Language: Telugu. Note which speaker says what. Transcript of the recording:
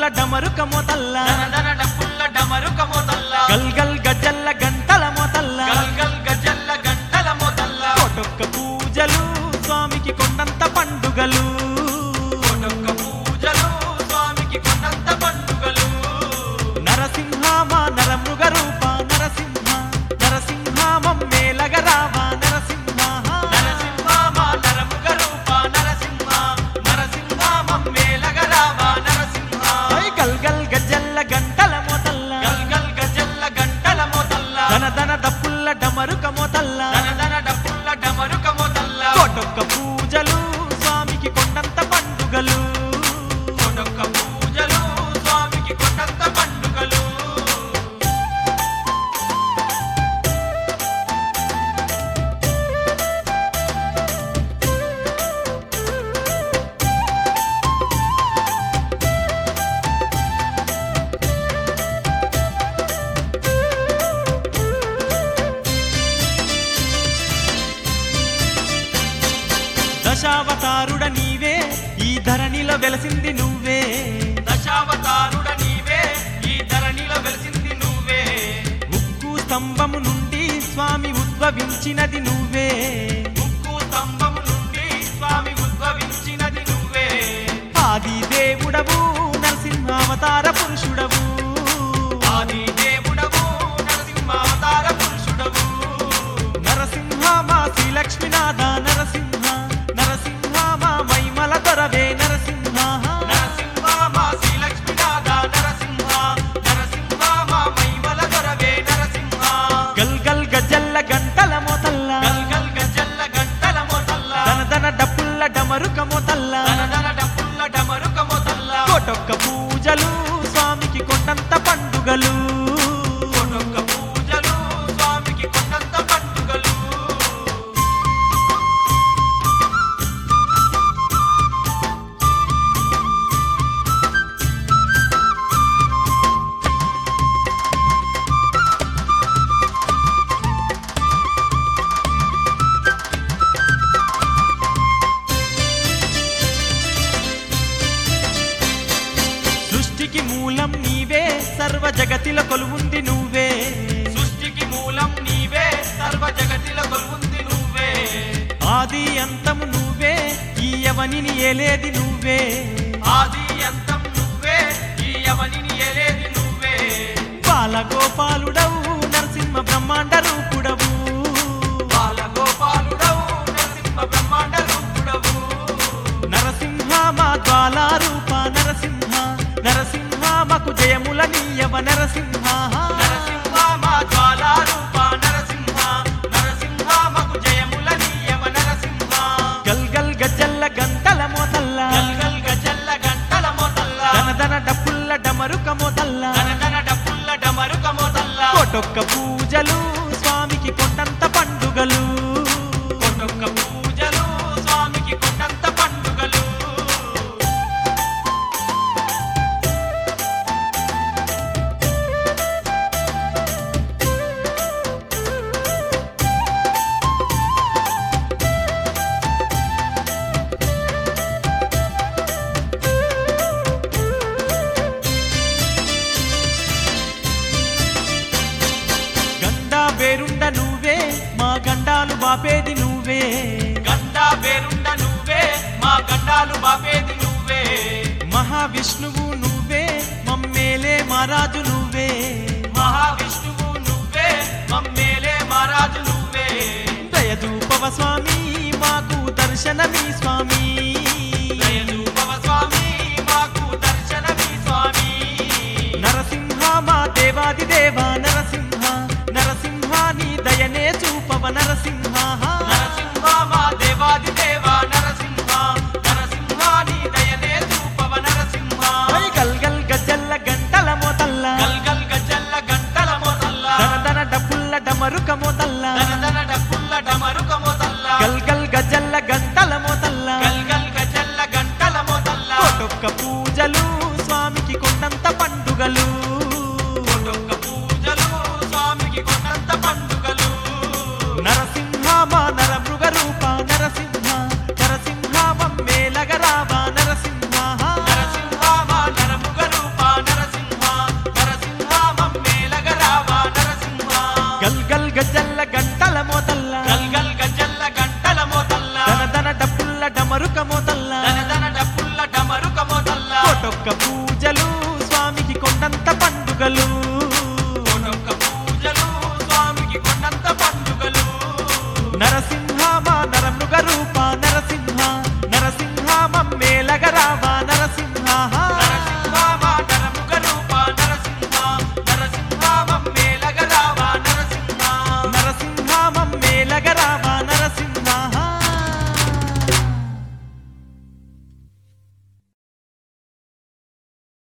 Speaker 1: డమరుక మొతల్ల
Speaker 2: దనదన డప్పుల్ల డమరుక మోతల్ల
Speaker 1: గల్ గల్ గజల్ల గంటల మొతల్ల
Speaker 2: గల్ గల్ గజల్ల గంటల మోతల్ల
Speaker 1: కోటొక్క పూజలు స్వామికి కొండంత పండుగలు
Speaker 2: కోటొక్క పూజలు స్వామికి కొండంత పండుగలు
Speaker 1: నరసింహ మా నరమృగ రూప నరసింహ నరసింహ మమ్మేలగ రావ నరసింహ
Speaker 2: నరసింహ మా నరముగ రూప నరసింహ నరసింహ మమ్మేలగ రావ నరసింహ
Speaker 1: ఐ గల్ గల్ గజల్ల గంటల మొతల్ల
Speaker 2: గల్ గల్ గజల్ల గంటల మోతల్ల
Speaker 1: ధన ధన దప్పుల్ల డమరుక మొతల్ల
Speaker 2: దనదన డప్పుల్ల డమరుక మోతల్ల
Speaker 1: కోటొక్క పూజలు స్వామికి కొండంత పండుగలు
Speaker 2: కోటొక్క పూజలు స్వామికి కొండంత పండుగలు
Speaker 1: దశావతారుడ నీవే ఈ ధరణిలో వెలసింది నువ్వే
Speaker 2: దశావతారుడ నీవే ఈ ధరణిలో వెలిసింది నువ్వే
Speaker 1: ముక్కు స్తంభము నుండి స్వామి ఉద్భవించినది నువ్వే
Speaker 2: ముక్కు స్తంభము నుండి స్వామి ఉద్భవించినది నువ్వే
Speaker 1: ఆది దేవుడవు నరసింహావతార పురుషుడవు
Speaker 2: ఆది దేవుడవు నరసింహావతార పురుషుడవు
Speaker 1: నరసింహ మా శ్రీలక్ష్మీనాథ నరసింహ నరసింహ మా మైమల దొరవే నరసింహ
Speaker 2: నరసింహ మా శ్రీలక్ష్మీనాథ నరసింహ నరసింహ మా మైమల దొరవే నరసింహ
Speaker 1: గల్ గల్ గజల్ల గంటల మొతల్ల
Speaker 2: గల్ గల్ గజల్ల గంటల మోతల్ల
Speaker 1: ధన ధన డప్పుల్ల డమరుక మొతల్ల
Speaker 2: దనదన డప్పుల్ల డమరుక మోతల్ల
Speaker 1: కోటొక్క పూజలు స్వామికి కొండంత పండుగలు
Speaker 2: కోటొక్క పూజలు స్వామికి కొండంత పండుగలు
Speaker 1: సృష్టికి మూలం నీవే సర్వ జగతిలో కొలువుంది నువ్వే
Speaker 2: సృష్టికి మూలం నీవే సర్వ జగతిలో కొలువుంది నువ్వే
Speaker 1: ఆది అంతము నువ్వే ఈ యవనిని ఏలేది నువ్వే
Speaker 2: ఆది అంతం నువ్వే ఈ యవనిని ఏలేది నువ్వే
Speaker 1: బాలగోపాలుడవు నరసింహ బ్రహ్మాండ రూపుడవు
Speaker 2: బాలగోపాలుడవు నరసింహ బ్రహ్మాండ రూపుడవు
Speaker 1: నరసింహ మా జ్వాల రూప నరసింహ నరసింహ మాకు జయముల నీయవ నరసింహ
Speaker 2: నరసింహ మా జ్వాలా రూప నరసింహ నరసింహ మకు జయముల నీయవ నరసింహ
Speaker 1: గల్ గల్ గజల్ల గంటల మోతల్ల
Speaker 2: గల్ గల్ గజల్ల గంటల మోతల్ల
Speaker 1: ధన ధన డప్పుల్ల డమరుక మోతల్ల
Speaker 2: దనదన డప్పుల్ల డమరుక మోతల్ల
Speaker 1: కోటొక్క పూజలు స్వామికి కొండంత పండుగలు
Speaker 2: కొట్టొక్క పూజలు స్వామికి కొండంత పండుగలు
Speaker 1: గండా వేరుండ నువ్వే మా గండాలు బాపేది నువ్వే
Speaker 2: గండా పేరుండ నువ్వే మా గండాలు బాపేది నువ్వే
Speaker 1: మహావిష్ణువు నువ్వే మమ్మేలే మహారాజు నువ్వే
Speaker 2: మహావిష్ణువు నువ్వే మమ్మేలే మహారాజు నువ్వే
Speaker 1: దయదూపవ స్వామి మాకు దర్శనమీ స్వామి
Speaker 2: దయచూపవ స్వామి మాకు దర్శనమీ స్వామి
Speaker 1: నరసింహ మా దేవాది దేవ నరసింహ నరసింహ నీ దయనే చూపవ నరసింహ
Speaker 2: నరసింహ మా దేవాది దేవ నరసింహ నరసింహ నీ దయనే చూపవ నరసింహ
Speaker 1: ఐ గల్ గల్ గజల్ల గంటల మోతల్ల
Speaker 2: గల్ గల్ గజల్ల గంటల మోతల్ల
Speaker 1: ధన ధన డప్పుల్ల డమరుక మోతల్ల
Speaker 2: దనదన డప్పుల్ల డమరుక మోతల్ల
Speaker 1: గల్ గల్ గజల్ల గంటల మోతల్ల
Speaker 2: గల్ గల్ గజల్ల గంటల మోతల్ల
Speaker 1: కోటొక్క పూజలు స్వామికి కొండంత పండుగలు
Speaker 2: కోటొక్క పూజలు స్వామికి కొండంత పండుగలు
Speaker 1: నరసింహ ఒక్క పూజలు